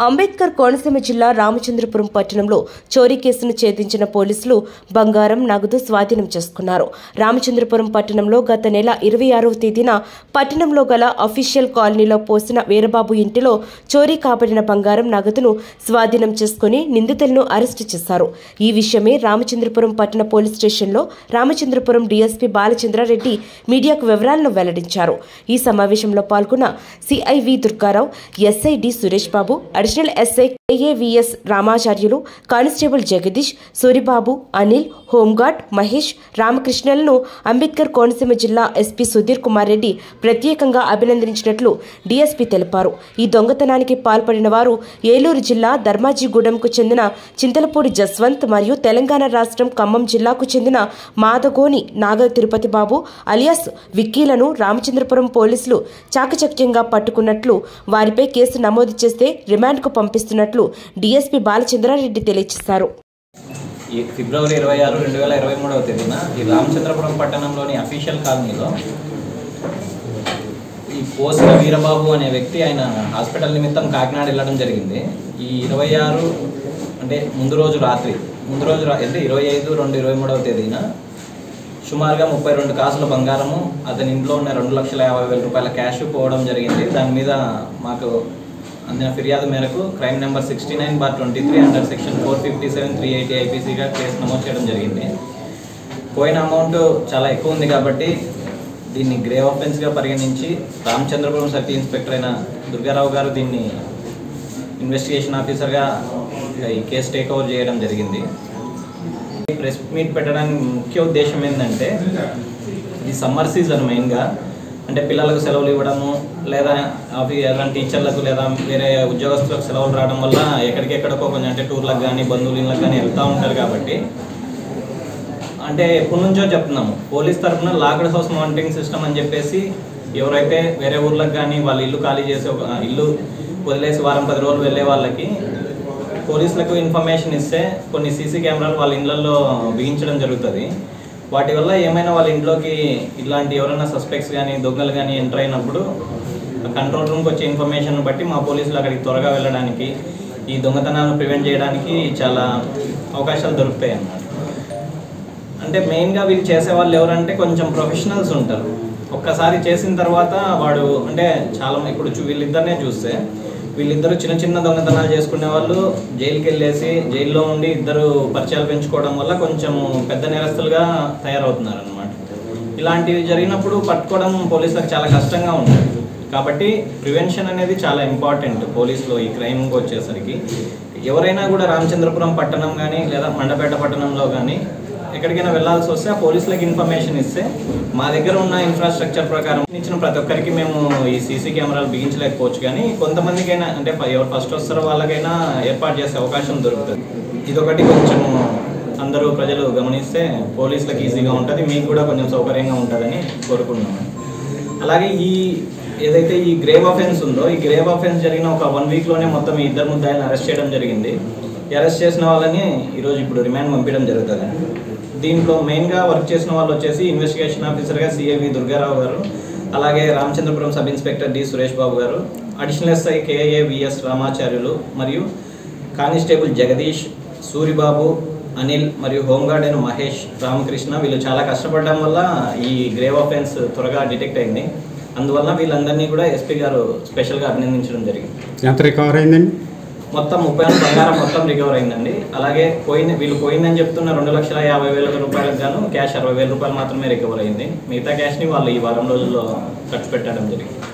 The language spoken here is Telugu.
అంబేద్కర్ కోనసీమ జిల్లా రామచంద్రపురం పట్టణంలో చోరీ కేసును ఛేదించిన పోలీసులు బంగారం నగదు స్వాధీనం చేసుకున్నారు రామచంద్రపురం పట్టణంలో గత నెల ఇరవై ఆరవ తేదీన పట్టణంలో గల అఫీషియల్ కాలనీలో పోసిన వీరబాబు ఇంటిలో చోరీ కాబడిన బంగారం నగదును స్వాధీనం చేసుకుని నిందితులను అరెస్టు చేశారు ఈ విషయమే రామచంద్రపురం పట్టణ పోలీస్ స్టేషన్లో రామచంద్రపురం డీఎస్పీ బాలచంద్రారెడ్డి మీడియాకు వివరాలను వెల్లడించారు ఈ సమావేశంలో పాల్గొన్న CI V Durgarao SI D Suresh Babu additional SI K A V S Ramacharyulu constable Jagadish Suribabu Anil home guard Mahesh రామకృష్ణలను అంబేద్కర్ కోనసీమ జిల్లా ఎస్పీ సుధీర్ కుమార్ రెడ్డి ప్రత్యేకంగా అభినందించినట్లు డీఎస్పీ తెలిపారు ఈ దొంగతనానికి పాల్పడిన వారు ఏలూరు జిల్లా ధర్మాజిగూడెంకు చెందిన చింతలపూడి జస్వంత్ మరియు తెలంగాణ రాష్ట్రం ఖమ్మం జిల్లాకు చెందిన మాదగోని నాగ తిరుపతి బాబు అలియాస్ విక్కీలను రామచంద్రపురం పోలీసులు చాకచక్యంగా పట్టుకున్నట్లు వారిపై కేసు నమోదు చేస్తే రిమాండ్కు పంపిస్తున్నట్లు డీఎస్పీ బాలచంద్రారెడ్డి తెలియజేశారు ఈ ఫిబ్రవరి ఇరవై ఆరు రెండు వేల ఇరవై మూడవ తేదీన ఈ రామచంద్రపురం పట్టణంలోని అఫీషియల్ కాలనీలో ఈ పోసిన వీరబాబు అనే వ్యక్తి ఆయన హాస్పిటల్ నిమిత్తం కాకినాడ వెళ్ళడం జరిగింది ఈ ఇరవై ఆరు అంటే ముందు రోజు రాత్రి ముందు రోజు రా అంటే ఇరవై ఐదు రెండు ఇరవై మూడవ తేదీన సుమారుగా ముప్పై రెండు కాసుల బంగారము అతని ఇంట్లో ఉన్న రెండు లక్షల యాభై వేల రూపాయల క్యాష్ పోవడం జరిగింది దాని మీద మాకు అందిన ఫిర్యాదు మేరకు crime number sixty nine bar twenty three under section four fifty seven three eighty ఐపీసీగా కేసు నమోదు చేయడం జరిగింది పోయిన అమౌంట్ చాలా ఎక్కువ ఉంది కాబట్టి దీన్ని గ్రేవ్ ఆఫెన్స్గా పరిగణించి రామచంద్రపురం సర్కిల్ ఇన్స్పెక్టర్ అయిన దుర్గారావు గారు దీన్ని ఇన్వెస్టిగేషన్ ఆఫీసర్గా ఈ కేసు టేక్ ఓవర్ చేయడం జరిగింది ఈ ప్రెస్ మీట్ పెట్టడానికి ముఖ్య ఉద్దేశం ఏంటంటే ఇది సమ్మర్ సీజన్ మెయిన్గా అంటే పిల్లలకు సెలవులు ఇవ్వడము లేదా అవి ఎలాంటి టీచర్లకు లేదా వేరే ఉద్యోగస్తులకు సెలవులు రావడం వల్ల ఎక్కడికెక్కడికో కొంచెం అంటే టూర్లకు కానీ బంధువుల ఇళ్ళకి కానీ వెళ్తూ ఉంటారు కాబట్టి అంటే ఎప్పటి నుంచో చెప్తున్నాము పోలీస్ తరఫున లాక్డ్ హౌస్ మానిటరింగ్ సిస్టమ్ అని చెప్పేసి ఎవరైతే వేరే ఊర్లకు కానీ వాళ్ళ ఇల్లు ఖాళీ చేసి ఒక ఇల్లు వదిలేసి వారం పది రోజులు వెళ్ళే వాళ్ళకి పోలీసులకు ఇన్ఫర్మేషన్ ఇస్తే కొన్ని సీసీ కెమెరాలు వాళ్ళ ఇళ్ళల్లో బిగించడం జరుగుతుంది వాటి వల్ల ఏమైనా వాళ్ళ ఇంట్లోకి ఇలాంటి ఎవరైనా సస్పెక్ట్స్ కానీ దొంగలు కానీ ఎంటర్ అయినప్పుడు కంట్రోల్ రూమ్కి వచ్చే ఇన్ఫర్మేషన్ బట్టి మా పోలీసులు అక్కడికి త్వరగా వెళ్ళడానికి ఈ దొంగతనాలను ప్రివెంట్ చేయడానికి చాలా అవకాశాలు దొరుకుతాయి అన్నమాట అంటే మెయిన్గా వీళ్ళు చేసే వాళ్ళు ఎవరంటే కొంచెం ప్రొఫెషనల్స్ ఉంటారు ఒక్కసారి చేసిన తర్వాత వాడు అంటే చాలా ఇప్పుడు చూ- వీళ్ళిద్దరినే చూస్తే వీళ్ళిద్దరు చిన్న చిన్న దొంగతనాలు చేసుకునే వాళ్ళు జైలుకి వెళ్ళేసి జైల్లో ఉండి ఇద్దరు పరిచయాలు పెంచుకోవడం వల్ల కొంచెం పెద్ద నేరస్తులుగా తయారవుతున్నారు అనమాట ఇలాంటివి జరిగినప్పుడు పట్టుకోవడం పోలీసులకు చాలా కష్టంగా ఉంటుంది కాబట్టి ప్రివెన్షన్ అనేది చాలా ఇంపార్టెంట్ పోలీసులో ఈ క్రైమ్కి వచ్చేసరికి ఎవరైనా కూడా రామచంద్రపురం పట్టణం కానీ లేదా మండపేట పట్టణంలో కానీ ఎక్కడికైనా వెళ్ళాల్సి వస్తే ఆ పోలీసులకు ఇన్ఫర్మేషన్ ఇస్తే మా దగ్గర ఉన్న ఇన్ఫ్రాస్ట్రక్చర్ ప్రకారం ఇచ్చిన ప్రతి ఒక్కరికి మేము ఈ సీసీ కెమెరాలు బిగించలేకపోవచ్చు కానీ కొంతమందికైనా అంటే ఫ- ఎవరు ఫస్ట్ వస్తారో వాళ్ళకైనా ఏర్పాటు చేసే అవకాశం దొరుకుతుంది ఇదొకటి కొంచెం అందరూ ప్రజలు గమనిస్తే పోలీసులకు ఈజీగా ఉంటుంది మీకు కూడా కొంచెం సౌకర్యంగా ఉంటుందని కోరుకుంటున్నాను అలాగే ఈ ఏదైతే ఈ గ్రేవ్ అఫెన్స్ ఉందో ఈ గ్రేవ్ అఫెన్స్ జరిగిన ఒక వన్ వీక్లోనే మొత్తం ఈ ఇద్దరు ముద్దాయిలను అరెస్ట్ చేయడం జరిగింది అరెస్ట్ చేసిన వాళ్ళని ఈరోజు ఇప్పుడు రిమాండ్ పంపించడం జరుగుతుంది దీంట్లో మెయిన్గా వర్క్ చేసిన వాళ్ళు వచ్చేసి ఇన్వెస్టిగేషన్ ఆఫీసర్గా సిఐవి దుర్గారావు గారు అలాగే Ramachandrapuram sub inspector D Suresh Babu గారు additional SI K A V S Ramacharyulu మరియు కానిస్టేబుల్ జగదీష్ సూరిబాబు అనిల్ మరియు హోంగార్డ్ అయిన మహేష్ రామకృష్ణ వీళ్ళు చాలా కష్టపడడం వల్ల ఈ గ్రేవ్ ఆఫెన్స్ త్వరగా డిటెక్ట్ అయింది అందువల్ల వీళ్ళందరినీ కూడా ఎస్పీ గారు స్పెషల్గా అభినందించడం జరిగింది ఎంత రికవర్ అయిందండి మొత్తం ముప్పై ఆరు బంగారం మొత్తం రికవర్ అయిందండి అలాగే పోయింది వీళ్ళు పోయిందని చెప్తున్న రెండు లక్షల యాభై వేల రూపాయలకు గాను క్యాష్ అరవై వేల రూపాయలు మాత్రమే రికవర్ అయింది మిగతా క్యాష్ని వాళ్ళు ఈ వారం రోజుల్లో ఖర్చు పెట్టడం జరిగింది